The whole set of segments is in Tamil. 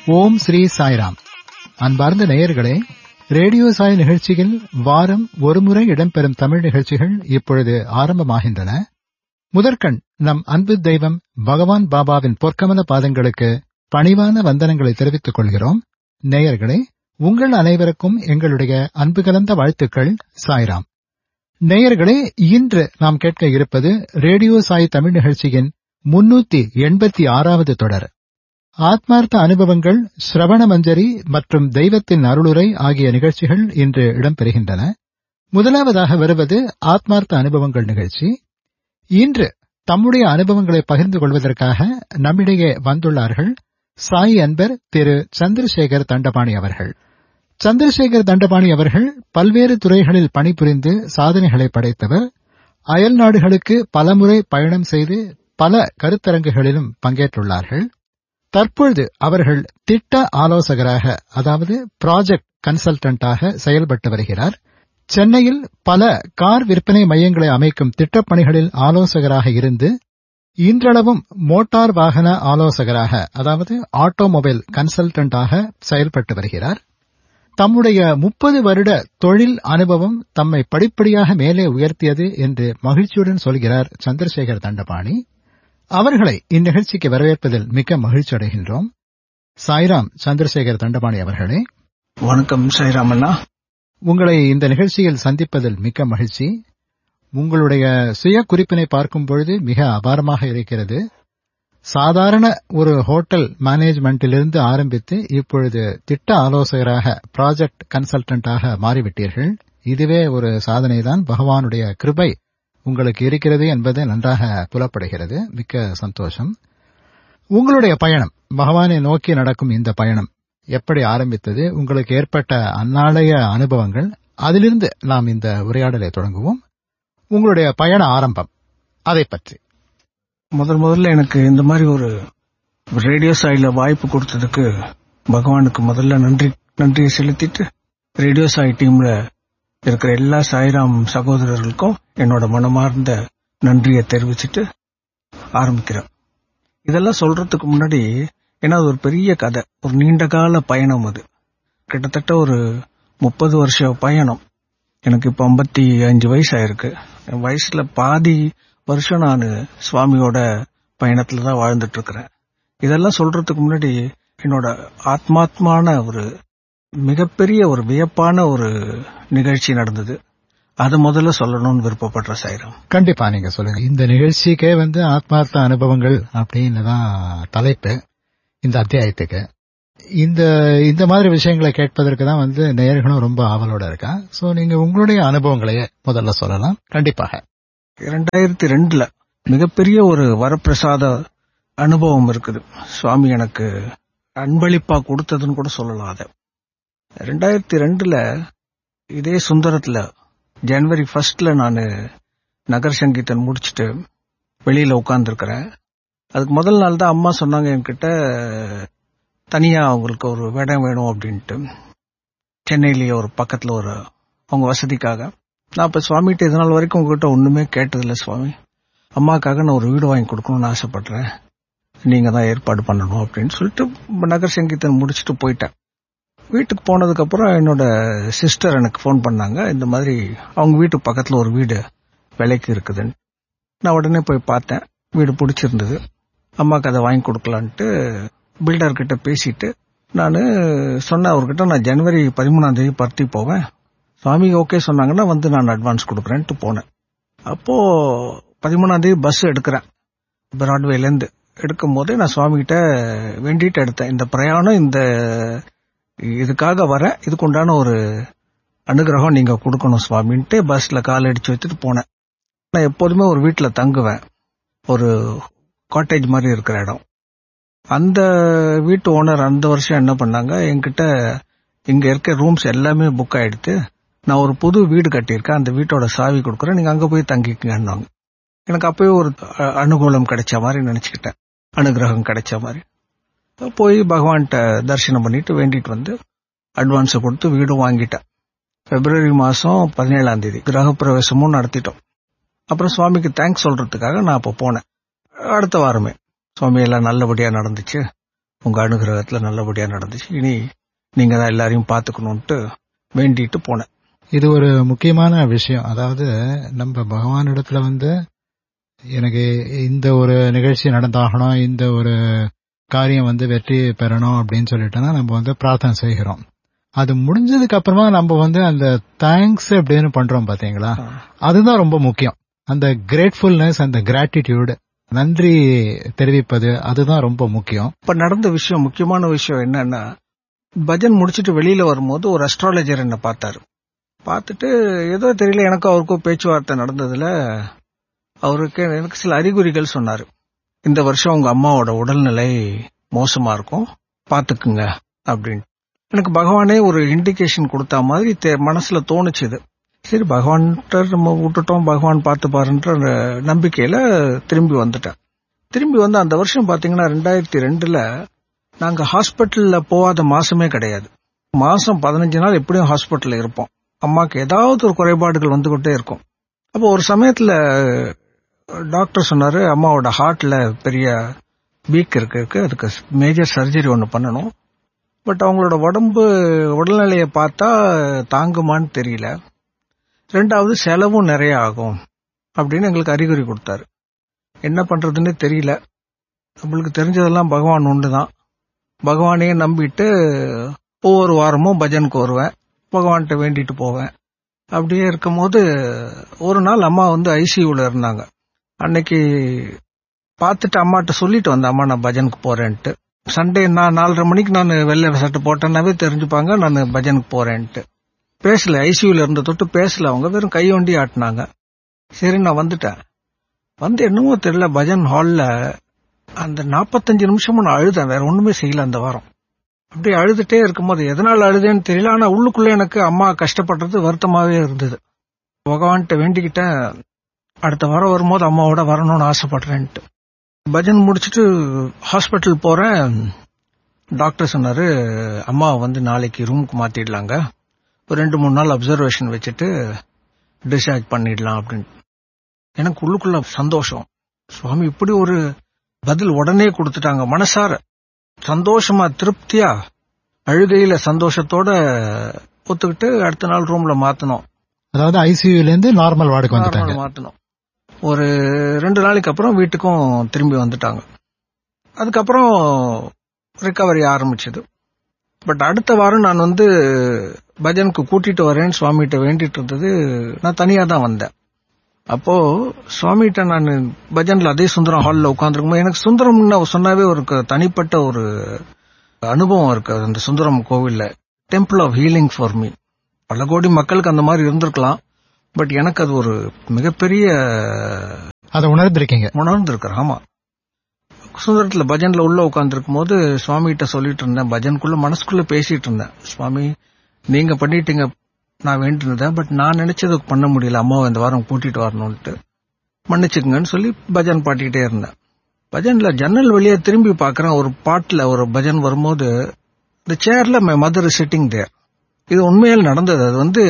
ஓம் ஸ்ரீ சாய்ராம் அன்பார்ந்த நேயர்களே ரேடியோ சாய் நிகழ்ச்சியில் வாரம் ஒருமுறை இடம்பெறும் தமிழ் நிகழ்ச்சிகள் இப்பொழுது ஆரம்பமாகின்றன முதற்கண் நம் அன்பு தெய்வம் பகவான் பாபாவின் பொற்கமல பாதங்களுக்கு பணிவான வந்தனங்களை தெரிவித்துக் கொள்கிறோம் நேயர்களே உங்கள் அனைவருக்கும் எங்களுடைய அன்பு கலந்த வாழ்த்துக்கள் சாய்ராம் நேயர்களே இன்று நாம் கேட்க இருப்பது ரேடியோ சாய் தமிழ் நிகழ்ச்சியின் முன்னூத்தி எண்பத்தி ஆறாவது தொடர் ஆத்மார்த்த அனுபவங்கள் சிரவண மஞ்சரி மற்றும் தெய்வத்தின் அருளுரை ஆகிய நிகழ்ச்சிகள் இன்று இடம்பெறுகின்றன முதலாவதாக வருவது ஆத்மார்த்த அனுபவங்கள் நிகழ்ச்சி இன்று தம்முடைய அனுபவங்களை பகிர்ந்து கொள்வதற்காக நம்மிடையே வந்துள்ளார்கள் சாய் அன்பர் திரு சந்திரசேகர் தண்டபாணி அவர்கள் சந்திரசேகர் தண்டபாணி அவர்கள் பல்வேறு துறைகளில் பணிபுரிந்து சாதனைகளை படைத்தவர் அயல் நாடுகளுக்கு பலமுறை பயணம் செய்து பல கருத்தரங்குகளிலும் பங்கேற்றுள்ளார்கள் தற்பொழுது அவர்கள் திட்ட ஆலோசகராக அதாவது ப்ராஜெக்ட் கன்சல்டன்டாக செயல்பட்டு வருகிறார் சென்னையில் பல கார் விற்பனை மையங்களை அமைக்கும் திட்டப்பணிகளில் ஆலோசகராக இருந்து இன்றளவும் மோட்டார் வாகன ஆலோசகராக அதாவது ஆட்டோமொபைல் கன்சல்டன்டாக செயல்பட்டு வருகிறார் தம்முடைய முப்பது வருட தொழில் அனுபவம் தம்மை படிப்படியாக மேலே உயர்த்தியது என்று மகிழ்ச்சியுடன் சொல்கிறார் சந்திரசேகர் தண்டபாணி அவர்களை இந்நிகழ்ச்சிக்கு வரவேற்பதில் மிக்க மகிழ்ச்சி அடைகின்றோம் சாய்ராம் சந்திரசேகர் தண்டபாணி அவர்களே வணக்கம் சாய்ராம் அண்ணா உங்களை இந்த நிகழ்ச்சியில் சந்திப்பதில் மிக்க மகிழ்ச்சி உங்களுடைய சுய குறிப்பினை பார்க்கும் பொழுது மிக அபாரமாக இருக்கிறது சாதாரண ஒரு ஹோட்டல் மேனேஜ்மெண்டிலிருந்து ஆரம்பித்து இப்பொழுது திட்ட ஆலோசகராக ப்ராஜெக்ட் கன்சல்டன்டாக மாறிவிட்டீர்கள் இதுவே ஒரு சாதனைதான் பகவானுடைய கிருபை உங்களுக்கு இருக்கிறது என்பது நன்றாக புலப்படுகிறது மிக்க சந்தோஷம் உங்களுடைய பயணம் பகவானை நோக்கி நடக்கும் இந்த பயணம் எப்படி ஆரம்பித்தது உங்களுக்கு ஏற்பட்ட அந்நாளைய அனுபவங்கள் அதிலிருந்து நாம் இந்த உரையாடலை தொடங்குவோம் உங்களுடைய பயண ஆரம்பம் அதை பற்றி முதல் முதல்ல எனக்கு இந்த மாதிரி ஒரு ரேடியோ சாயில வாய்ப்பு கொடுத்ததுக்கு பகவானுக்கு முதல்ல நன்றி நன்றியை செலுத்திட்டு ரேடியோ சாய் டீம்ல இருக்கிற எல்லா சாய்ராம் சகோதரர்களுக்கும் என்னோட மனமார்ந்த நன்றியை தெரிவிச்சிட்டு ஆரம்பிக்கிறேன் இதெல்லாம் சொல்றதுக்கு முன்னாடி ஏன்னா அது ஒரு பெரிய கதை ஒரு நீண்ட கால பயணம் அது கிட்டத்தட்ட ஒரு முப்பது வருஷ பயணம் எனக்கு இப்ப ஐம்பத்தி அஞ்சு வயசு ஆயிருக்கு என் வயசுல பாதி வருஷம் நான் சுவாமியோட பயணத்துல தான் வாழ்ந்துட்டு இருக்கிறேன் இதெல்லாம் சொல்றதுக்கு முன்னாடி என்னோட ஆத்மாத்மான ஒரு மிகப்பெரிய ஒரு வியப்பான ஒரு நிகழ்ச்சி நடந்தது அதை முதல்ல சொல்லணும்னு விருப்பப்படுற சாயிரம் கண்டிப்பா நீங்க சொல்லுங்க இந்த நிகழ்ச்சிக்கே வந்து ஆத்மார்த்த அனுபவங்கள் அப்படின்னு தான் தலைப்பு இந்த அத்தியாயத்துக்கு இந்த இந்த மாதிரி விஷயங்களை கேட்பதற்கு தான் வந்து நேயர்களும் ரொம்ப ஆவலோட இருக்கா சோ நீங்க உங்களுடைய அனுபவங்களையே முதல்ல சொல்லலாம் கண்டிப்பாக இரண்டாயிரத்தி ரெண்டுல மிகப்பெரிய ஒரு வரப்பிரசாத அனுபவம் இருக்குது சுவாமி எனக்கு அன்பளிப்பா கொடுத்ததுன்னு கூட சொல்லலாம் அதை ரெண்டாயிரத்தி ரெண்டுல இதே சுந்தரத்துல ஜனவரி ஃபர்ஸ்ட்ல நான் நகர் சங்கீதன் முடிச்சுட்டு வெளியில உட்கார்ந்துருக்கிறேன் அதுக்கு முதல் நாள் தான் அம்மா சொன்னாங்க என்கிட்ட தனியா அவங்களுக்கு ஒரு இடம் வேணும் அப்படின்ட்டு சென்னையிலேயே ஒரு பக்கத்துல ஒரு அவங்க வசதிக்காக நான் இப்ப சுவாமிகிட்ட இது நாள் வரைக்கும் உங்ககிட்ட ஒண்ணுமே கேட்டதில்ல சுவாமி அம்மாக்காக நான் ஒரு வீடு வாங்கி கொடுக்கணும்னு ஆசைப்படுறேன் நீங்க தான் ஏற்பாடு பண்ணணும் அப்படின்னு சொல்லிட்டு நகர் சங்கீதன் முடிச்சுட்டு போயிட்டேன் வீட்டுக்கு போனதுக்கு அப்புறம் என்னோட சிஸ்டர் எனக்கு ஃபோன் பண்ணாங்க இந்த மாதிரி அவங்க வீட்டு பக்கத்துல ஒரு வீடு விலைக்கு இருக்குதுன்னு நான் உடனே போய் பார்த்தேன் வீடு பிடிச்சிருந்தது அம்மாக்கு அதை வாங்கி கொடுக்கலான்ட்டு பில்டர் கிட்ட பேசிட்டு நான் சொன்னேன் அவர்கிட்ட நான் ஜனவரி பதிமூணாம் தேதி பருத்தி போவேன் சுவாமி ஓகே சொன்னாங்கன்னா வந்து நான் அட்வான்ஸ் கொடுக்குறேன்ட்டு போனேன் அப்போ பதிமூணாம் தேதி பஸ் எடுக்கிறேன் பிராட்வேலேருந்து எடுக்கும் போதே நான் சுவாமி கிட்ட வேண்டிட்டு எடுத்தேன் இந்த பிரயாணம் இந்த இதுக்காக வரேன் இதுக்கு உண்டான ஒரு அனுகிரகம் நீங்க கொடுக்கணும் சுவாமின்ட்டு பஸ்ல கால் அடிச்சு வச்சுட்டு போனேன் நான் எப்போதுமே ஒரு வீட்டுல தங்குவேன் ஒரு காட்டேஜ் மாதிரி இருக்கிற இடம் அந்த வீட்டு ஓனர் அந்த வருஷம் என்ன பண்ணாங்க என்கிட்ட இங்க இருக்க ரூம்ஸ் எல்லாமே புக் ஆயிடுத்து நான் ஒரு புது வீடு கட்டியிருக்கேன் அந்த வீட்டோட சாவி கொடுக்குறேன் நீங்க அங்க போய் தங்கிக்கங்கன்னாங்க எனக்கு அப்பவே ஒரு அனுகூலம் கிடைச்ச மாதிரி நினைச்சுக்கிட்டேன் அனுகிரகம் கிடைச்ச மாதிரி போய் பகவான்கிட்ட தரிசனம் பண்ணிட்டு வேண்டிட்டு வந்து அட்வான்ஸ் கொடுத்து வீடும் வாங்கிட்டேன் பிப்ரவரி மாசம் பதினேழாம் தேதி கிரகப்பிரவேசமும் நடத்திட்டோம் அப்புறம் சுவாமிக்கு தேங்க்ஸ் சொல்றதுக்காக நான் அப்போ போனேன் அடுத்த வாரமே சுவாமி எல்லாம் நல்லபடியா நடந்துச்சு உங்க அனுகிரகத்துல நல்லபடியா நடந்துச்சு இனி நீங்க தான் எல்லாரையும் பாத்துக்கணும்ட்டு வேண்டிட்டு போனேன் இது ஒரு முக்கியமான விஷயம் அதாவது நம்ம பகவானிடத்துல வந்து எனக்கு இந்த ஒரு நிகழ்ச்சி நடந்தாகணும் இந்த ஒரு காரியம் வந்து வெற்றி பெறணும் அப்படின்னு சொல்லிட்டோம்னா நம்ம வந்து பிரார்த்தனை செய்கிறோம் அது முடிஞ்சதுக்கு அப்புறமா நம்ம வந்து அந்த தேங்க்ஸ் அப்படின்னு பண்றோம் பாத்தீங்களா அதுதான் ரொம்ப முக்கியம் அந்த கிரேட்ஃபுல்னஸ் அந்த கிராட்டிடியூடு நன்றி தெரிவிப்பது அதுதான் ரொம்ப முக்கியம் இப்ப நடந்த விஷயம் முக்கியமான விஷயம் என்னன்னா பஜன் முடிச்சிட்டு வெளியில வரும்போது ஒரு அஸ்ட்ராலஜர் என்ன பார்த்தாரு பார்த்துட்டு ஏதோ தெரியல எனக்கும் அவருக்கும் பேச்சுவார்த்தை நடந்ததுல அவருக்கு எனக்கு சில அறிகுறிகள் சொன்னாரு இந்த வருஷம் உங்க அம்மாவோட உடல்நிலை மோசமா இருக்கும் பாத்துக்குங்க அப்படின்னு எனக்கு பகவானே ஒரு இண்டிகேஷன் கொடுத்த மாதிரி தெ- மனசுல தோணுச்சுது சரி பகவான்கிட்ட நம்ம விட்டுட்டோம் பகவான் பார்த்து பாருன்ற நம்பிக்கையில திரும்பி வந்துட்டேன் திரும்பி வந்து அந்த வருஷம் பாத்தீங்கன்னா ரெண்டாயிரத்தி ரெண்டுல நாங்க ஹாஸ்பிட்டல்ல போகாத மாசமே கிடையாது மாசம் பதினஞ்சு நாள் எப்படியும் ஹாஸ்பிட்டல்ல இருப்போம் அம்மாக்கு ஏதாவது ஒரு குறைபாடுகள் வந்துகிட்டே இருக்கும் அப்போ ஒரு சமயத்துல டாக்டர் சொன்னாரு அம்மாவோட ஹார்ட்ல பெரிய வீக் இருக்கு இருக்கு அதுக்கு மேஜர் சர்ஜரி ஒன்னு பண்ணணும் பட் அவங்களோட உடம்பு உடல்நிலையை பார்த்தா தாங்குமான்னு தெரியல ரெண்டாவது செலவும் நிறைய ஆகும் அப்படின்னு எங்களுக்கு அறிகுறி கொடுத்தாரு என்ன பண்றதுன்னு தெரியல நம்மளுக்கு தெரிஞ்சதெல்லாம் பகவான் ஒன்று தான் பகவானையே நம்பிட்டு ஒவ்வொரு வாரமும் பஜனுக்கு வருவேன் பகவான்கிட்ட வேண்டிட்டு போவேன் அப்படியே இருக்கும்போது ஒரு நாள் அம்மா வந்து ஐசியூல இருந்தாங்க அன்னைக்கு பார்த்துட்டு அம்மாட்ட சொல்லிட்டு வந்தேன் அம்மா நான் பஜனுக்கு போறேன்ட்டு சண்டே நான் நாலரை மணிக்கு நான் வெள்ளை சட்டை போட்டேன்னாவே தெரிஞ்சுப்பாங்க நான் பஜனுக்கு போறேன்ட்டு பேசல ஐசியூல இருந்த தொட்டு பேசல அவங்க வெறும் கை வண்டி ஆட்டினாங்க சரி நான் வந்துட்டேன் வந்து என்னமோ தெரியல பஜன் ஹால்ல அந்த நாற்பத்தஞ்சு நிமிஷமும் நான் அழுதேன் வேற ஒண்ணுமே செய்யல அந்த வாரம் அப்படியே அழுதுட்டே இருக்கும்போது எதனால அழுதேன்னு தெரியல ஆனா உள்ளுக்குள்ள எனக்கு அம்மா கஷ்டப்படுறது வருத்தமாவே இருந்தது பகவான்கிட்ட வேண்டிக்கிட்டேன் அடுத்த வாரம் வரும்போது அம்மாவோட வரணும்னு ஆசைப்படுறேன்ட்டு பஜன் முடிச்சிட்டு ஹாஸ்பிட்டல் போறேன் டாக்டர் சொன்னாரு அம்மா வந்து நாளைக்கு ரூமுக்கு மாத்திடலாங்க ஒரு ரெண்டு மூணு நாள் அப்சர்வேஷன் வச்சுட்டு டிஸ்சார்ஜ் பண்ணிடலாம் அப்படின்னு எனக்கு உள்ளுக்குள்ள சந்தோஷம் சுவாமி இப்படி ஒரு பதில் உடனே கொடுத்துட்டாங்க மனசார சந்தோஷமா திருப்தியா அழுகையில சந்தோஷத்தோட ஒத்துக்கிட்டு அடுத்த நாள் ரூம்ல மாத்தணும் அதாவது ஐசியூல இருந்து நார்மல் வார்டுக்கு வந்துட்டாங்க நார்மல் மாத்தணும் ஒரு ரெண்டு நாளைக்கு அப்புறம் வீட்டுக்கும் திரும்பி வந்துட்டாங்க அதுக்கப்புறம் ரிகவரி ஆரம்பிச்சது பட் அடுத்த வாரம் நான் வந்து பஜனுக்கு கூட்டிட்டு வரேன்னு சுவாமிகிட்ட வேண்டிட்டு இருந்தது நான் தனியா தான் வந்தேன் அப்போ சுவாமிகிட்ட நான் பஜன்ல அதே சுந்தரம் ஹால்ல உட்காந்துருக்கும் எனக்கு சுந்தரம்னு சொன்னாவே ஒரு க- தனிப்பட்ட ஒரு அனுபவம் இருக்கு அந்த சுந்தரம் கோவில்ல temple of healing for me பல கோடி மக்களுக்கு அந்த மாதிரி இருந்திருக்கலாம் பட் எனக்கு அது ஒரு மிகப்பெரிய அதை உணர்ந்திருக்கீங்க உணர்ந்திருக்கிறேன் ஆமா சுந்தரத்துல பஜன்ல உள்ள உட்கார்ந்துருக்கும் போது சுவாமி கிட்ட சொல்லிட்டு இருந்தேன் பஜனுக்குள்ள மனசுக்குள்ள பேசிட்டு இருந்தேன் சுவாமி நீங்க பண்ணிட்டீங்க நான் வேண்டினதேன் பட் நான் நினைச்சது பண்ண முடியல அம்மாவை இந்த வாரம் கூட்டிட்டு வரணும்ட்டு மன்னிச்சுக்கங்கன்னு சொல்லி பஜன் பாட்டிக்கிட்டே இருந்தேன் பஜன்ல ஜன்னல் வழியா திரும்பி பார்க்கறேன் ஒரு பாட்டுல ஒரு பஜன் வரும்போது இந்த சேர்ல மை மதர் சிட்டிங் தேர் இது உண்மையில் நடந்தது அது வந்து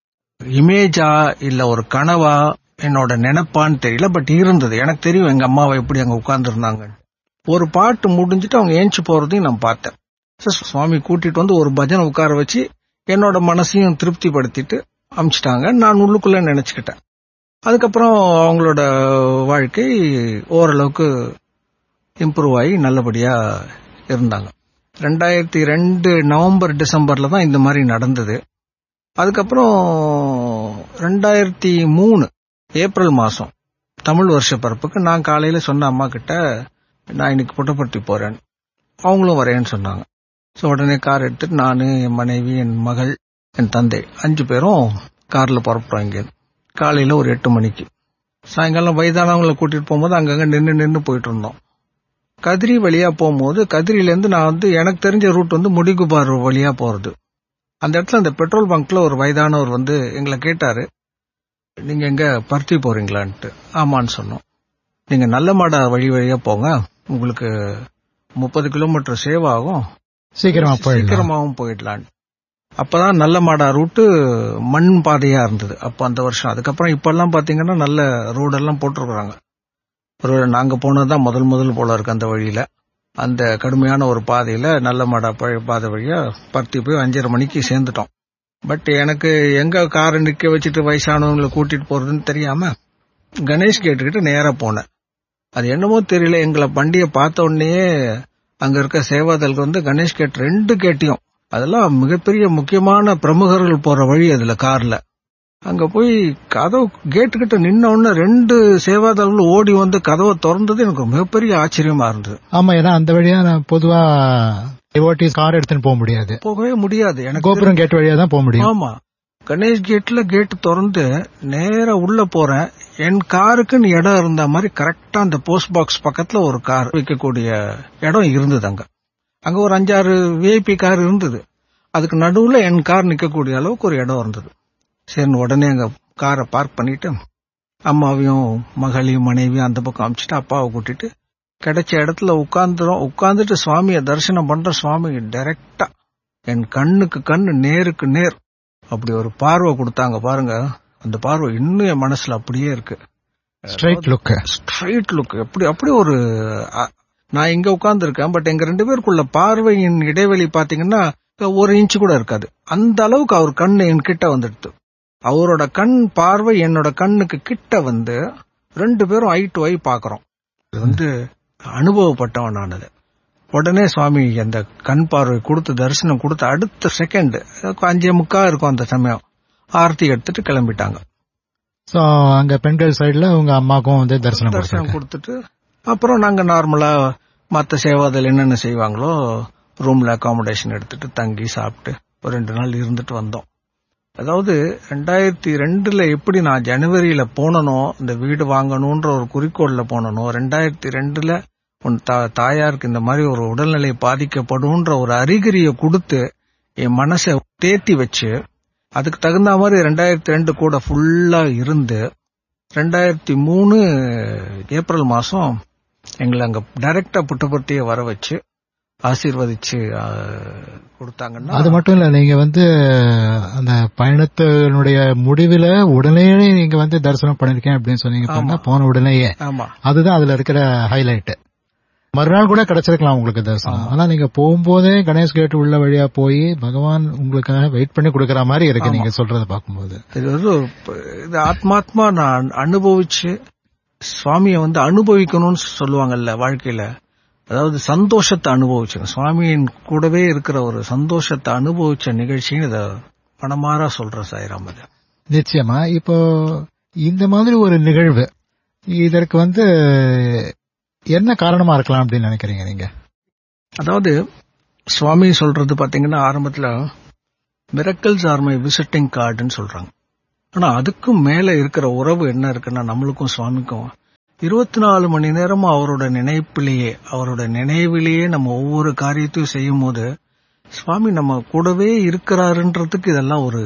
இமேஜா இல்ல ஒரு கனவா என்னோட நினைப்பான்னு தெரியல பட் இருந்தது எனக்கு தெரியும் எங்க அம்மாவை எப்படி அங்க உட்கார்ந்து இருந்தாங்க ஒரு பாட்டு முடிஞ்சிட்டு அவங்க ஏஞ்சி போறதையும் நான் பார்த்தேன் So, சுவாமி கூட்டிட்டு வந்து ஒரு பஜனை உட்கார வச்சு என்னோட மனசையும் திருப்திப்படுத்திட்டு அமிச்சிட்டாங்க நான் உள்ளுக்குள்ள நினைச்சுக்கிட்டேன் அதுக்கப்புறம் அவங்களோட வாழ்க்கை ஓரளவுக்கு இம்ப்ரூவ் ஆகி நல்லபடியா இருந்தாங்க ரெண்டாயிரத்தி ரெண்டு நவம்பர் டிசம்பர்ல தான் இந்த மாதிரி நடந்தது அதுக்கப்புறம் ரெண்டாயிரத்தி மூணு ஏப்ரல் மாசம் தமிழ் வருஷ பிறப்புக்கு நான் காலையில சொன்ன அம்மா கிட்ட நான் இன்னைக்கு புட்டப்பட்டி போறேன் அவங்களும் வரேன்னு சொன்னாங்க ஸோ உடனே கார் எடுத்துட்டு நான் என் மனைவி என் மகள் என் தந்தை அஞ்சு பேரும் கார்ல புறப்பட்டோம் இங்க காலையில ஒரு எட்டு மணிக்கு சாயங்காலம் வயதானவங்களை கூட்டிட்டு போகும்போது அங்கங்க நின்று நின்று போயிட்டு இருந்தோம் கதிரி வழியா போகும்போது கதிரில இருந்து நான் வந்து எனக்கு தெரிஞ்ச ரூட் வந்து முடிகுபார் வழியா போறது அந்த இடத்துல அந்த பெட்ரோல் பங்க்ல ஒரு வயதானவர் வந்து எங்களை கேட்டாரு நீங்க எங்க பருத்தி போறீங்களான்ட்டு ஆமான்னு சொன்னோம் நீங்க நல்ல மாடா வழி வழியா போங்க உங்களுக்கு முப்பது கிலோமீட்டர் சேவ் ஆகும் சீக்கிரமா போயிடலாம் சீக்கிரமாவும் போயிடலாம் அப்பதான் நல்ல மாடா ரூட்டு மண் பாதையா இருந்தது அப்ப அந்த வருஷம் அதுக்கப்புறம் இப்ப எல்லாம் பாத்தீங்கன்னா நல்ல ரோடெல்லாம் போட்டிருக்கிறாங்க ஒரு நாங்க போனதுதான் முதல் முதல் போல இருக்கு அந்த வழியில அந்த கடுமையான ஒரு பாதையில நல்ல மாடா பழைய பாதை வழியா பருத்தி போய் அஞ்சரை மணிக்கு சேர்ந்துட்டோம் பட் எனக்கு எங்க காரை நிக்க வச்சுட்டு வயசானவங்களை கூட்டிட்டு போறதுன்னு தெரியாம கணேஷ் கேட்டுக்கிட்டு நேரா போனேன் அது என்னமோ தெரியல எங்களை வண்டியை பார்த்த உடனே அங்க இருக்க சேவாதலுக்கு வந்து கணேஷ் கேட் ரெண்டு கேட்டியும் அதெல்லாம் மிகப்பெரிய முக்கியமான பிரமுகர்கள் போற வழி அதுல கார்ல அங்க போய் கதவு கேட்டுக்கிட்ட நின்ன உடனே ரெண்டு சேவாதல்கள் ஓடி வந்து கதவை திறந்தது எனக்கு மிகப்பெரிய ஆச்சரியமா இருந்தது ஆமா ஏன்னா அந்த வழியா நான் பொதுவா டிவோட்டிஸ் கார் எடுத்துன்னு போக முடியாது போகவே முடியாது எனக்கு கோபுரம் கேட் வழியா தான் போக முடியும் ஆமா கணேஷ் கேட்ல கேட் திறந்து நேரா உள்ள போறேன் என் காருக்குன்னு இடம் இருந்த மாதிரி கரெக்டா அந்த போஸ்ட் பாக்ஸ் பக்கத்துல ஒரு கார் வைக்கக்கூடிய இடம் இருந்தது அங்க அங்க ஒரு அஞ்சாறு விஐபி கார் இருந்தது அதுக்கு நடுவுல என் கார் நிக்கக்கூடிய அளவுக்கு ஒரு இடம் இருந்தது சரி உடனே அங்க காரை பார்க் பண்ணிட்டு அம்மாவையும் மகளையும் மனைவியும் அந்த பக்கம் அமிச்சிட்டு அப்பாவை கூட்டிட்டு கிடைச்ச இடத்துல உட்கார்ந்துரும் உட்கார்ந்துட்டு சுவாமியை தரிசனம் பண்ற சுவாமி டைரக்டா என் கண்ணுக்கு கண்ணு நேருக்கு நேர் அப்படி ஒரு பார்வை கொடுத்தாங்க பாருங்க அந்த பார்வை இன்னும் என் மனசுல அப்படியே இருக்கு ஸ்ட்ரைட் லுக் ஸ்ட்ரைட் லுக் எப்படி அப்படி ஒரு அ- நான் இங்க உட்கார்ந்து இருக்கேன் பட் எங்க ரெண்டு பேருக்குள்ள பார்வையின் இடைவெளி பாத்தீங்கன்னா ஒரு இன்ச் கூட இருக்காது அந்த அளவுக்கு அவர் கண்ணு என் கிட்ட வந்துடுது அவரோட கண் பார்வை என்னோட கண்ணுக்கு கிட்ட வந்து ரெண்டு பேரும் ஐ டு ஐ பாக்குறோம் இது வந்து அனுபவப்பட்டவன் நான் அது உடனே சுவாமி அந்த கண் பார்வை கொடுத்து தரிசனம் கொடுத்து அடுத்த செகண்ட் அஞ்சே முக்கா இருக்கும் அந்த சமயம் ஆர்த்தி எடுத்துட்டு கிளம்பிட்டாங்க சோ அங்க பெண்கள் சைடுல உங்க அம்மாக்கும் வந்து தரிசனம் தரிசனம் கொடுத்தாங்க கொடுத்துட்டு அப்புறம் நாங்க நார்மலா மத்த சேவாதல் என்னென்ன செய்வாங்களோ ரூம்ல அகாமடேஷன் எடுத்துட்டு தங்கி சாப்பிட்டு ஒரு ரெண்டு நாள் இருந்துட்டு வந்தோம் அதாவது ரெண்டாயிரத்தி ரெண்டுல எப்படி நான் ஜனவரியில போனனோ இந்த வீடு வாங்கணும்ன்ற ஒரு குறிக்கோள்ல போனனோ ரெண்டாயிரத்தி ரெண்டுல உன் தா- தாயாருக்கு இந்த மாதிரி ஒரு உடல்நிலை பாதிக்கப்படும்ன்ற ஒரு அறிகுறியை கொடுத்து என் மனசை தேத்தி வச்சு அதுக்கு தகுந்த மாதிரி ரெண்டாயிரத்தி ரெண்டு கூட ஃபுல்லா இருந்து ரெண்டாயிரத்தி மூணு ஏப்ரல் மாசம் எங்களை அங்க டைரக்டா புட்டபர்த்தியை வர வச்சு ஆசீர்வதிச்சு ஆ, கொடுத்தாங்கன்னா அது மட்டும் இல்ல நீங்க வந்து அந்த பயணத்தினுடைய முடிவுல உடனே நீங்க வந்து தரிசனம் பண்ணிருக்கேன் அப்படின்னு சொன்னீங்க பாருங்க, ஆமா. போன உடனேயே ஆமா அதுதான் அதுல இருக்கிற ஹைலைட் மறுநாள் கூட கிடைச்சிருக்கலாம் உங்களுக்கு தரிசனம் ஆமா. ஆனா நீங்க போகும்போதே கணேஷ் கேட் உள்ள வழியா போய் பகவான் உங்களுக்காக வெயிட் பண்ணி கொடுக்கற மாதிரி இருக்கு ஆமா. நீங்க சொல்றத பார்க்கும்போது இது வந்து ஒரு- இது ஆத்மாத்மா நான் அனுபவிச்சு சுவாமியை வந்து அனுபவிக்கணும்னு சொல்லுவாங்கல்ல வாழ்க்கையில அதாவது சந்தோஷத்தை அனுபவிச்சேன் சுவாமியின் கூடவே இருக்கிற ஒரு சந்தோஷத்தை அனுபவிச்ச நிகழ்ச்சின்னு இத மனமாரா சொல்றேன் சாய்ராம் அது நிச்சயமா இப்போ இந்த மாதிரி ஒரு நிகழ்வு இதற்கு வந்து என்ன காரணமா இருக்கலாம் அப்படின்னு நினைக்கிறீங்க நீங்க அதாவது சுவாமி சொல்றது பாத்தீங்கன்னா ஆரம்பத்துல மிரக்கல்ஸ் ஆர் மை விசிட்டிங் கார்டுன்னு சொல்றாங்க ஆனா அதுக்கும் மேல இருக்கிற உறவு என்ன இருக்குன்னா நம்மளுக்கும் சுவாமிக்கும் இருபத்தி நாலு மணி நேரமும் அவரோட நினைப்பிலேயே அவரோட நினைவிலேயே நம்ம ஒவ்வொரு காரியத்தையும் செய்யும் போது சுவாமி நம்ம கூடவே இருக்கிறாருன்றதுக்கு இதெல்லாம் ஒரு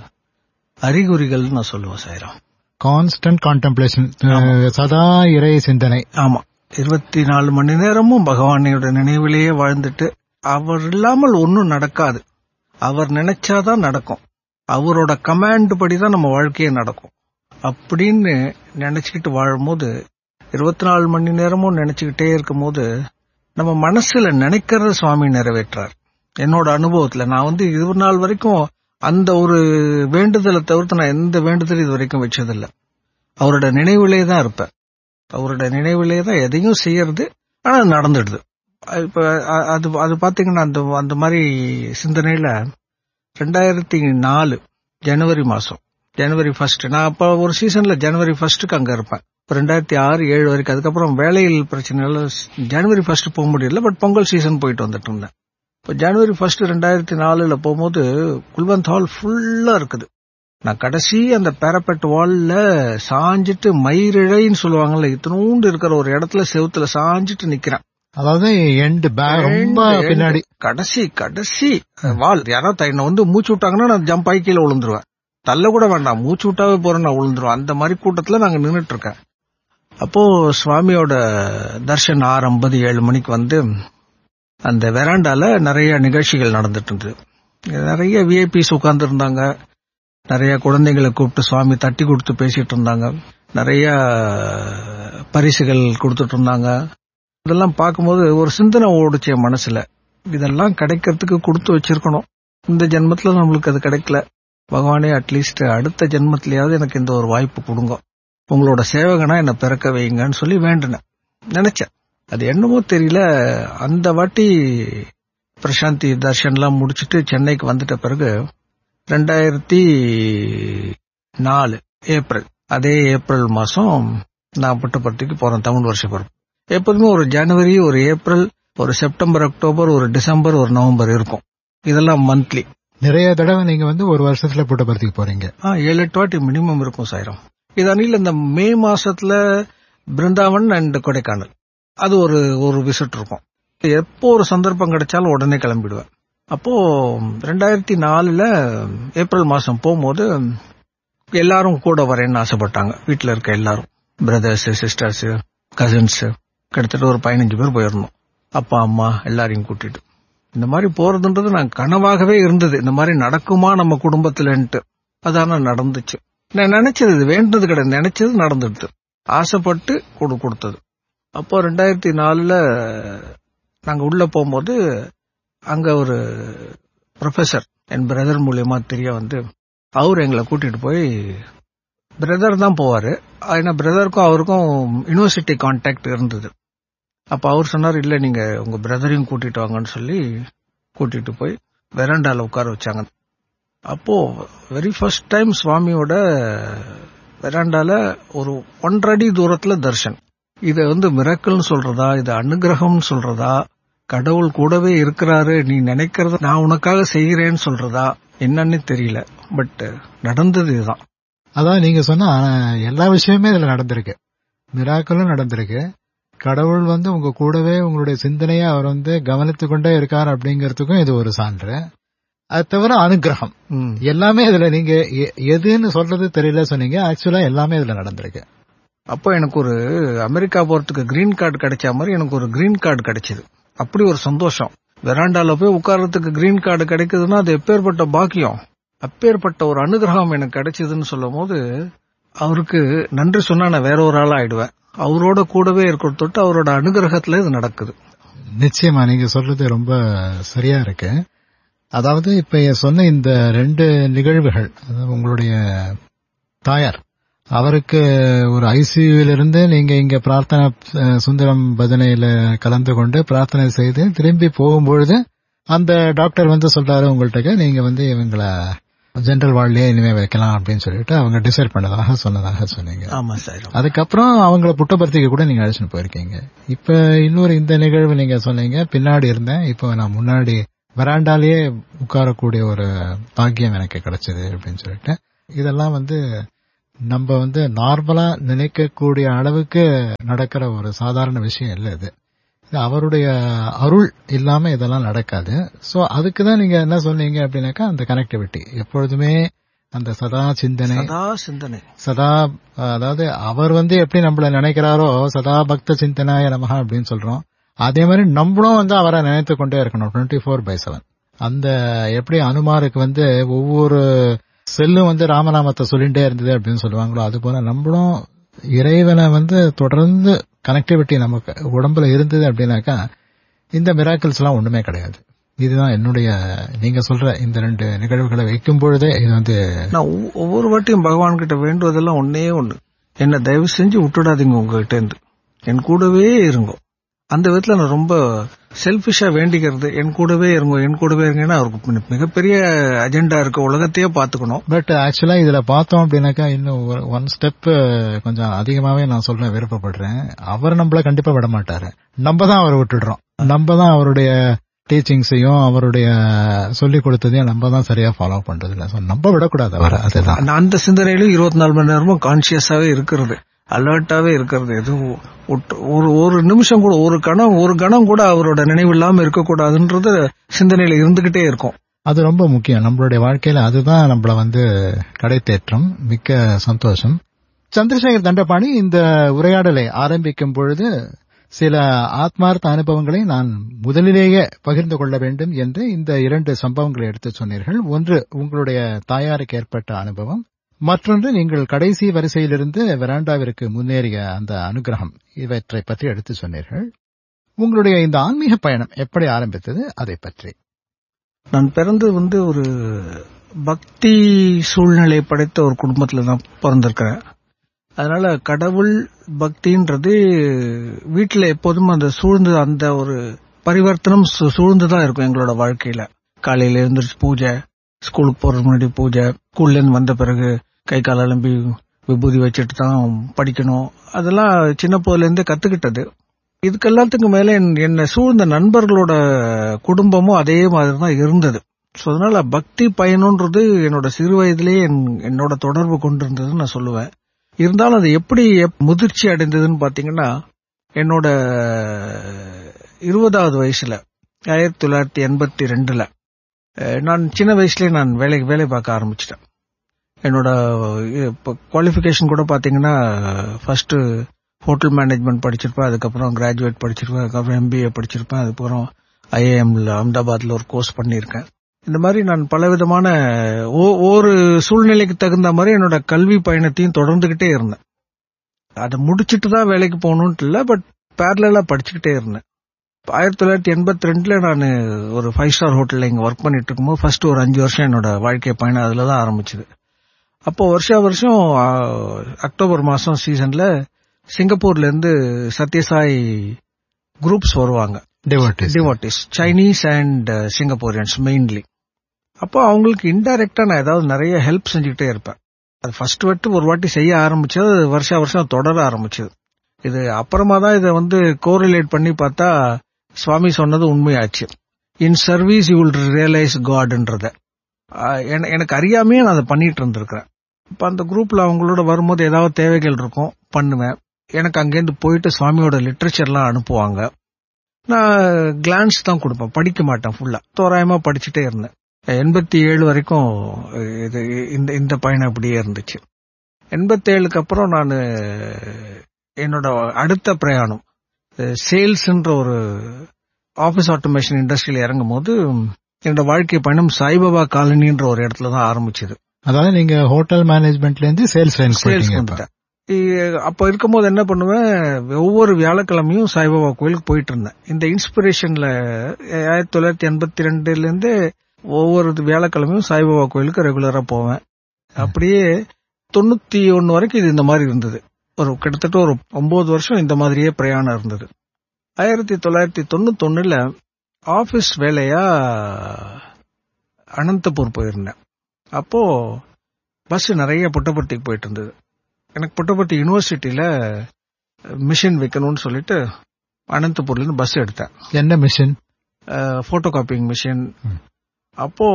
அறிகுறிகள் நான் சொல்லுவேன் சாயிரம் கான்ஸ்டன்ட் கான்டெம்ப்ளேஷன் சதா இறை சிந்தனை ஆமா இருபத்தி நாலு மணி நேரமும் பகவானையோட நினைவிலேயே வாழ்ந்துட்டு அவர் இல்லாமல் ஒன்னும் நடக்காது அவர் நினைச்சாதான் நடக்கும் அவரோட கமாண்ட் படிதான் நம்ம வாழ்க்கையே நடக்கும் அப்படின்னு நினைச்சுக்கிட்டு வாழும்போது இருபத்தி நாலு மணி நேரமும் நினைச்சுக்கிட்டே இருக்கும்போது நம்ம மனசுல நினைக்கிறத சுவாமி நிறைவேற்றார் என்னோட அனுபவத்துல நான் வந்து இது நாள் வரைக்கும் அந்த ஒரு வேண்டுதலை தவிர்த்து நான் எந்த வேண்டுதலும் இது வரைக்கும் வச்சதில்லை அவரோட நினைவிலே தான் இருப்பேன் அவரோட நினைவிலே தான் எதையும் செய்யறது ஆனா அது நடந்துடுது இப்ப அ- அது அது பாத்தீங்கன்னா அந்த அந்த மாதிரி சிந்தனையில ரெண்டாயிரத்தி நாலு ஜனவரி மாசம் ஜனவரி ஃபர்ஸ்ட் நான் அப்ப ஒரு சீசன்ல ஜனவரி ஃபர்ஸ்ட்டுக்கு அங்க இருப்பேன் இப்ப ரெண்டாயிரத்தி ஆறு ஏழு வரைக்கும் அதுக்கப்புறம் வேலையில் பிரச்சனையால ஜனவரி ஃபர்ஸ்ட் போக முடியல பட் பொங்கல் சீசன் போயிட்டு வந்துட்டு இருந்தேன் இப்ப ஜனவரி ஃபர்ஸ்ட் ரெண்டாயிரத்தி நாலுல போகும்போது குல்வந்த் ஹால் ஃபுல்லா இருக்குது நான் கடைசி அந்த பேரப்பெட் வால்ல சாஞ்சிட்டு மயிரிழைன்னு சொல்லுவாங்கல்ல இத்தினூண்டு இருக்கிற ஒரு இடத்துல செவுத்துல சாஞ்சிட்டு நிக்கிறேன் அதாவது எண்ட் பேக் ரொம்ப End, end. பின்னாடி கடைசி கடைசி வால் யாராவது என்ன வந்து மூச்சு விட்டாங்கன்னா நான் ஜம்ப் ஆகி கீழே விழுந்துருவேன் தள்ள கூட வேண்டாம் மூச்சு விட்டாவே போறேன் நான் விழுந்துருவேன் அந்த மாதிரி கூட்டத்துல நாங்க நின்னுட்டு இருக்கேன் அப்போ சுவாமியோட தர்ஷன் ஆறு ஐம்பது ஏழு மணிக்கு வந்து அந்த வெராண்டால நிறைய நிகழ்ச்சிகள் நடந்துட்டு இருந்தது நிறைய விஐபிஸ் உட்கார்ந்து இருந்தாங்க நிறைய குழந்தைகளை கூப்பிட்டு சுவாமி தட்டி கொடுத்து பேசிட்டு இருந்தாங்க நிறைய பரிசுகள் கொடுத்துட்டு இருந்தாங்க இதெல்லாம் பார்க்கும்போது ஒரு சிந்தனை ஓடுச்சு என் மனசுல இதெல்லாம் கிடைக்கிறதுக்கு கொடுத்து வச்சிருக்கணும் இந்த ஜென்மத்துல நம்மளுக்கு அது கிடைக்கல பகவானே அட்லீஸ்ட் அடுத்த ஜென்மத்திலயாவது எனக்கு இந்த ஒரு வாய்ப்பு கொடுங்க உங்களோட சேவகனா என்னை பிறக்க வைங்கன்னு சொல்லி வேண்டினேன் நினைச்சேன் அது என்னமோ தெரியல அந்த வாட்டி பிரசாந்தி தர்ஷன்லாம் முடிச்சிட்டு சென்னைக்கு வந்துட்ட பிறகு ரெண்டாயிரத்தி நாலு ஏப்ரல் அதே ஏப்ரல் மாசம் நான் புட்டபர்த்திக்கு போறேன் தமிழ் வருஷ பிறப்பு எப்போதுமே ஒரு ஜனவரி ஒரு ஏப்ரல் ஒரு செப்டம்பர் அக்டோபர் ஒரு டிசம்பர் ஒரு நவம்பர் இருக்கும் இதெல்லாம் மந்த்லி நிறைய தடவை நீங்க வந்து ஒரு வருஷத்துல புட்டபர்த்திக்கு போறீங்க ஆ ஏழு எட்டு வாட்டி மினிமம் இருக்கும் சாயிரம் இது அணியில் இந்த மே மாசத்துல பிருந்தாவன் அண்ட் கொடைக்கானல் அது ஒரு ஒரு விசிட் இருக்கும் எப்போ ஒரு சந்தர்ப்பம் கிடைச்சாலும் உடனே கிளம்பிடுவேன் அப்போ ரெண்டாயிரத்தி நாலுல ஏப்ரல் மாசம் போகும்போது எல்லாரும் கூட வரேன்னு ஆசைப்பட்டாங்க வீட்டில் இருக்க எல்லாரும் பிரதர்ஸ் சிஸ்டர்ஸ் கசின்ஸ் கிட்டத்தட்ட ஒரு பதினஞ்சு பேர் போயிருந்தோம் அப்பா அம்மா எல்லாரையும் கூட்டிட்டு இந்த மாதிரி போறதுன்றது நான் கனவாகவே இருந்தது இந்த மாதிரி நடக்குமா நம்ம குடும்பத்துலன்ட்டு அதான நடந்துச்சு நான் நினைச்சது இது வேண்டது கிடையாது நினைச்சது நடந்துடுது ஆசைப்பட்டு கொடு கொடுத்தது அப்போ ரெண்டாயிரத்தி நாலுல நாங்க உள்ள போகும்போது அங்க ஒரு ப்ரொஃபசர் என் பிரதர் மூலியமா தெரிய வந்து அவர் எங்களை கூட்டிட்டு போய் பிரதர் தான் போவாரு ஏன்னா பிரதருக்கும் அவருக்கும் யூனிவர்சிட்டி கான்டாக்ட் இருந்தது அப்ப அவர் சொன்னார் இல்ல நீங்க உங்க பிரதரையும் கூட்டிட்டு வாங்கன்னு சொல்லி கூட்டிட்டு போய் வெராண்டால உட்கார வச்சாங்க அப்போ வெரி ஃபர்ஸ்ட் டைம் சுவாமியோட வெராண்டால ஒரு ஒன்றடி தூரத்துல தர்ஷன் இத வந்து மிரக்கல்னு சொல்றதா இது அனுகிரகம்னு சொல்றதா கடவுள் கூடவே இருக்கிறாரு நீ நினைக்கிறத நான் உனக்காக செய்கிறேன்னு சொல்றதா என்னன்னு தெரியல பட் நடந்தது இதுதான் அதான் நீங்க சொன்ன ஆனா, எல்லா விஷயமே இதுல நடந்திருக்கு மிராக்களும் நடந்திருக்கு கடவுள் வந்து உங்க கூடவே உங்களுடைய சிந்தனையை அவர் வந்து கவனித்துக் கொண்டே இருக்கார் அப்படிங்கறதுக்கும் இது ஒரு சான்று அது தவிர அனுகிரகம் ம். எல்லாமே இதுல நீங்க எ- எதுன்னு சொல்றது தெரியல சொன்னீங்க ஆக்சுவலா எல்லாமே இதுல நடந்திருக்கு அப்போ எனக்கு ஒரு அமெரிக்கா போறதுக்கு கிரீன் கார்டு கிடைச்ச மாதிரி எனக்கு ஒரு கிரீன் கார்டு கிடைச்சது அப்படி ஒரு சந்தோஷம் வெராண்டால போய் உட்கார்றதுக்கு கிரீன் கார்டு கிடைக்குதுன்னா அது எப்பேற்பட்ட பாக்கியம் அப்பேற்பட்ட ஒரு அனுகிரகம் எனக்கு கிடைச்சதுன்னு சொல்லும் போது அவருக்கு நன்றி சொன்னா நான் வேற ஒரு ஆளா ஆயிடுவேன் அவரோட கூடவே இருக்கிற தொட்டு அவரோட அனுகிரகத்துல இது நடக்குது நிச்சயமா நீங்க சொல்றது ரொம்ப சரியா இருக்கு அதாவது இப்ப சொன்ன இந்த ரெண்டு நிகழ்வுகள் அதாவது உங்களுடைய தாயார் அவருக்கு ஒரு ஐசியூல இருந்து நீங்க இங்க பிரார்த்தனை அஹ், சுந்தரம் பஜனையில கலந்து கொண்டு பிரார்த்தனை செய்து திரும்பி போகும்பொழுது அந்த டாக்டர் வந்து சொல்றாரு உங்கள்கிட்ட நீங்க வந்து இவங்களை ஜெனரல் வார்ட்லயே இனிமே வைக்கலாம் அப்படின்னு சொல்லிட்டு அவங்க டிசைட் பண்ணதாக சொன்னதாக சொன்னீங்க ஆமா சார் அதுக்கப்புறம் அவங்கள புட்டபர்த்திக்கு கூட நீங்க அழைச்சிட்டு போயிருக்கீங்க இப்ப இன்னொரு இந்த நிகழ்வு நீங்க சொன்னீங்க பின்னாடி இருந்தேன் இப்போ நான் முன்னாடி வராண்டாலேயே உட்காரக்கூடிய ஒரு பாக்கியம் எனக்கு கிடைச்சது அப்படின்னு சொல்லிட்டு இதெல்லாம் வந்து நம்ம வந்து நார்மலா நினைக்கக்கூடிய அளவுக்கு நடக்கிற ஒரு சாதாரண விஷயம் இல்லை இது இது அவருடைய அருள் இல்லாம இதெல்லாம் நடக்காது சோ அதுக்கு தான் நீங்க என்ன சொன்னீங்க அப்படின்னாக்கா அந்த கனெக்டிவிட்டி எப்பொழுதுமே அந்த சதா சிந்தனை சதா சிந்தனை சதா அதாவது அவர் வந்து எப்படி நம்மள நினைக்கிறாரோ சதா பக்த சிந்தனாய நமகா அப்படின்னு சொல்றோம் அதே மாதிரி நம்மளும் வந்து அவரை நினைத்து கொண்டே இருக்கணும் டுவெண்ட்டி ஃபோர் பை செவன் அந்த எப்படி அனுமாருக்கு வந்து ஒவ்வொரு செல்லும் வந்து ராமநாமத்தை சொல்லிட்டே இருந்தது அப்படின்னு சொல்லுவாங்களோ அது போல நம்மளும் இறைவனை வந்து தொடர்ந்து கனெக்டிவிட்டி நமக்கு உடம்புல இருந்தது அப்படின்னாக்கா இந்த மிராக்கிள்ஸ் எல்லாம் ஒண்ணுமே கிடையாது இதுதான் என்னுடைய நீங்க சொல்ற இந்த ரெண்டு நிகழ்வுகளை வைக்கும் பொழுதே இது வந்து நான் ஒவ்வொ- ஒவ்வொரு வாட்டியும் பகவான் கிட்ட வேண்டுவதெல்லாம் ஒன்னே ஒண்ணு என்ன தயவு செஞ்சு விட்டுடாதீங்க உங்ககிட்ட இருந்து என் கூடவே இருங்க அந்த விதத்துல நான் ரொம்ப செல்பிஷா வேண்டிக்கிறது என் கூடவே இருங்க என் கூடவே இருங்கன்னா அவருக்கு மிக- மிகப்பெரிய அஜெண்டா இருக்கு உலகத்தையே பாத்துக்கணும் பட் ஆக்சுவலா இதுல பார்த்தோம் அப்படின்னாக்கா இன்னும் ஒன் ஸ்டெப் கொஞ்சம் அதிகமாவே நான் சொல்ல விருப்பப்படுறேன் அவர் நம்மள கண்டிப்பா விட மாட்டாரு நம்ம தான் அவரை விட்டுடுறோம் நம்ம தான் அவருடைய டீச்சிங்ஸையும் அவருடைய சொல்லி கொடுத்ததையும் நம்ம தான் சரியா ஃபாலோ பண்றது இல்ல So, நம்ம விடக்கூடாது அவரை அதுதான் நான் அந்த சிந்தனையிலும் இருபத்தி நாலு மணி நேரமும் கான்சியஸாவே இருக்கிறது அலர்ட்டாவே இருக்கிறது எதுவும் ஒட்டு- ஒரு ஒரு நிமிஷம் கூட ஒரு கணம் ஒரு கணம் கூட அவரோட நினைவு இல்லாம இருக்கக்கூடாதுன்றது சிந்தனையில இருந்துகிட்டே இருக்கும் அது ரொம்ப முக்கியம் நம்மளுடைய வாழ்க்கையில அதுதான் நம்மள வந்து கடை தேற்றம் மிக்க சந்தோஷம் சந்திரசேகர் தண்டபாணி இந்த உரையாடலை ஆரம்பிக்கும் பொழுது சில ஆத்மார்த்த அனுபவங்களை நான் முதலிலேயே பகிர்ந்து கொள்ள வேண்டும் என்று இந்த இரண்டு சம்பவங்களை எடுத்து சொன்னீர்கள் ஒன்று உங்களுடைய தாயாருக்கு ஏற்பட்ட அனுபவம் மற்றொன்று நீங்கள் கடைசி வரிசையிலிருந்து வெராண்டாவிற்கு முன்னேறிய அந்த அனுகிரகம் இவற்றை பற்றி எடுத்து சொன்னீர்கள் உங்களுடைய இந்த ஆன்மீக பயணம் எப்படி ஆரம்பித்தது அதை பற்றி நான் பிறந்து வந்து ஒரு பக்தி சூழ்நிலை படைத்த ஒரு குடும்பத்துல தான் பிறந்திருக்கிறேன் அதனால கடவுள் பக்தின்றது வீட்டுல எப்போதும் அந்த சூழ்ந்து அந்த ஒரு பரிவர்த்தனம் சூ- சூழ்ந்துதான் இருக்கும் எங்களோட வாழ்க்கையில காலையில எழுந்திரிச்சு பூஜை ஸ்கூலுக்கு போறதுக்கு முன்னாடி பூஜை ஸ்கூல்ல இருந்து வந்த பிறகு கை கால் அலம்பி விபூதி வச்சுட்டு தான் படிக்கணும் அதெல்லாம் சின்ன போதுல இருந்தே கத்துக்கிட்டது இதுக்கெல்லாத்துக்கும் மேல என்- என்னை சூழ்ந்த நண்பர்களோட குடும்பமும் அதே மாதிரி தான் இருந்தது ஸோ அதனால பக்தி பயணம்ன்றது என்னோட சிறு வயதிலேயே என்- என்னோட தொடர்பு கொண்டிருந்ததுன்னு நான் சொல்லுவேன் இருந்தாலும் அது எப்படி எப்- முதிர்ச்சி அடைந்ததுன்னு பாத்தீங்கன்னா என்னோட இருபதாவது வயசுல ஆயிரத்தி தொள்ளாயிரத்தி எண்பத்தி ரெண்டுல அஹ், நான் சின்ன வயசுலயே நான் வேலை வேலை பார்க்க ஆரம்பிச்சிட்டேன் என்னோட குவாலிஃபிகேஷன் கூட பாத்தீங்கன்னா ஃபர்ஸ்ட் ஹோட்டல் மேனேஜ்மெண்ட் படிச்சிருப்பேன் அதுக்கப்புறம் கிராஜுவேட் படிச்சிருப்பேன் அதுக்கப்புறம் எம்பிஏ படிச்சிருப்பேன் அதுக்கப்புறம் ஐஏஎம்ல அகமதாபாத்ல ஒரு கோர்ஸ் பண்ணியிருக்கேன் இந்த மாதிரி நான் பலவிதமான ஒ- ஒரு சூழ்நிலைக்கு தகுந்த மாதிரி என்னோட கல்வி பயணத்தையும் தொடர்ந்துகிட்டே இருந்தேன் அதை முடிச்சிட்டு தான் வேலைக்கு போகணும்ட்டு இல்ல பட் பேரலா படிச்சுக்கிட்டே இருந்தேன் ஆயிரத்தி தொள்ளாயிரத்தி எண்பத்தி ரெண்டுல நான் ஒரு ஃபைவ் ஸ்டார் ஹோட்டல்ல இங்க ஒர்க் பண்ணிட்டு இருக்கும்போது ஃபர்ஸ்ட் ஒரு அஞ்சு வருஷம் என்னோட வாழ்க்கை பயணம் அதுல தான் ஆரம்பிச்சது அப்போ வருஷா வருஷம் ஆ, அக்டோபர் மாசம் சீசன்ல சிங்கப்பூர்ல இருந்து சத்யசாய் குரூப்ஸ் வருவாங்க Devotees. Devotees Chinese and Singaporeans mainly அப்போ அவங்களுக்கு இன்டைரக்டா நான் ஏதாவது நிறைய ஹெல்ப் செஞ்சுக்கிட்டே இருப்பேன் அது ஃபர்ஸ்ட் வட்டு ஒரு வாட்டி செய்ய ஆரம்பிச்சது அது வருஷா வருஷம் தொடர ஆரம்பிச்சது இது அப்புறமா தான் இதை வந்து கோரிலேட் பண்ணி பார்த்தா சுவாமி சொன்னது உண்மையாச்சு in service you will realise காட்ன்றத எனக்கு அறியாமையே நான் அதை பண்ணிட்டு இருந்திருக்கிறேன் இப்ப அந்த குரூப்ல அவங்களோட வரும்போது ஏதாவது தேவைகள் இருக்கும் பண்ணுவேன் எனக்கு அங்கேருந்து போயிட்டு சுவாமியோட லிட்ரேச்சர்லாம் அனுப்புவாங்க நான் கிளான்ஸ் தான் கொடுப்பேன் படிக்க மாட்டேன் ஃபுல்லா தோராயமா படிச்சுட்டே இருந்தேன் எண்பத்தி ஏழு வரைக்கும் இது இந்த இந்த பயணம் அப்படியே இருந்துச்சு எண்பத்தி ஏழுக்கு அப்புறம் நான் என்னோட அடுத்த பிரயாணம் சேல்ஸ்ன்ற ஒரு ஆபீஸ் ஆட்டோமேஷன் இண்டஸ்ட்ரியில இறங்கும் போது என்னோட வாழ்க்கை பயணம் சாய்பாபா காலனின்ற ஒரு இடத்துல தான் ஆரம்பிச்சது அதாவது நீங்க ஹோட்டல் மேனேஜ்மெண்ட்ல இருந்து சேல்ஸ் லைன் சேல்ஸ் போயிட்டீங்க இப்ப. வந்துட்டேன் இ- அப்ப இருக்கும்போது என்ன பண்ணுவேன் ஒவ்வொரு வியாழக்கிழமையும் சாய்பாபா கோயிலுக்கு போயிட்டு இருந்தேன் இந்த இன்ஸ்பிரேஷன்ல ஆயிரத்தி தொள்ளாயிரத்தி எண்பத்தி ரெண்டுல இருந்து ஒவ்வொரு வியாழக்கிழமையும் சாய்பாபா கோயிலுக்கு ரெகுலரா போவேன் அப்படியே தொண்ணூத்தி ஒன்னு வரைக்கும் இது இந்த மாதிரி இருந்தது ஒரு கிட்டத்தட்ட ஒரு ஒன்பது வருஷம் இந்த மாதிரியே பிரயாணம் இருந்தது ஆயிரத்தி தொள்ளாயிரத்தி தொண்ணூத்தொன்னுல ஆபீஸ் வேலையா அனந்தபூர் போயிருந்தேன் அப்போ பஸ் நிறைய புட்டபர்த்திக்கு போயிட்டு இருந்தது எனக்கு புட்டபர்த்தி யூனிவர்சிட்டியில மிஷின் வைக்கணும்னு சொல்லிட்டு அனந்தபூர்ல இருந்து பஸ் எடுத்தேன் என்ன மிஷின் போட்டோ காப்பிங் மிஷின் ம். அப்போ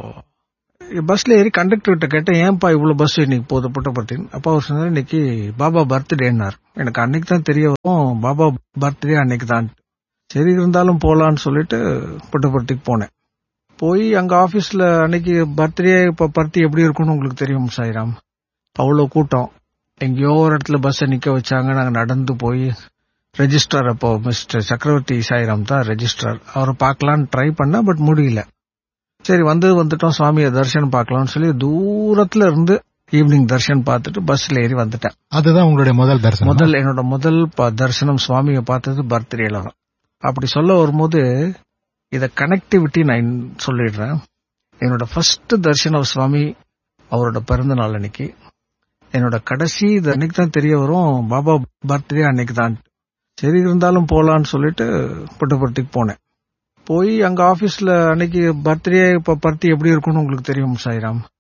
பஸ்ல ஏறி கண்டக்டர் கிட்ட கேட்டேன் ஏன்பா இவ்வளவு பஸ் இன்னைக்கு போகுது புட்டபர்த்தின்னு அப்போ அவர் சொன்னாரு இன்னைக்கு பாபா பர்த்டேன்னார் எனக்கு அன்னைக்கு தான் தெரிய வரும் பாபா பர்த்டே அன்னைக்கு தான் சரி இருந்தாலும் போலான்னு சொல்லிட்டு புட்டபர்த்திக்கு போனேன் போய் அங்க ஆபீஸ்ல அன்னைக்கு பர்த்டே இப்ப பர்த்தி எப்படி இருக்கும்னு உங்களுக்கு தெரியும் சாய்ராம் அவ்வளவு கூட்டம் எங்கேயோ ஒரு இடத்துல பஸ்ஸை நிக்க வச்சாங்க நாங்க நடந்து போய் ரெஜிஸ்ட்ரார் அப்போ மிஸ்டர் சக்கரவர்த்தி சாய்ராம் தான் ரெஜிஸ்ட்ரார் அவரை பார்க்கலான்னு ட்ரை பண்ண பட் முடியல சரி வந்து வந்துட்டோம் சுவாமியை தரிசனம் பார்க்கலாம்னு சொல்லி தூரத்துல இருந்து ஈவினிங் தரிசனம் பார்த்துட்டு பஸ்ல ஏறி வந்துட்டேன் அதுதான் உங்களுடைய முதல் தரிசனம் முதல் என்னோட முதல் ப- தரிசனம் சுவாமியை பார்த்தது பர்த்டேல தான் அப்படி சொல்ல வரும்போது இத கனெக்டிவிட்டி நான் சொல்லிடுறேன் என்னோட ஃபர்ஸ்ட் தரிசனம் சுவாமி அவரோட பிறந்த நாள் அன்னைக்கு என்னோட கடைசி இது அன்னைக்கு தான் தெரிய வரும் பாபா பர்த்டே அன்னைக்கு தான் சரி இருந்தாலும் போலான்னு சொல்லிட்டு புட்டபர்த்திக்கு போனேன் போய் அங்க ஆபீஸ்ல அன்னைக்கு பர்த்டே இப்ப பர்த்தி எப்படி இருக்கும்னு உங்களுக்கு தெரியும் சாய்ராம்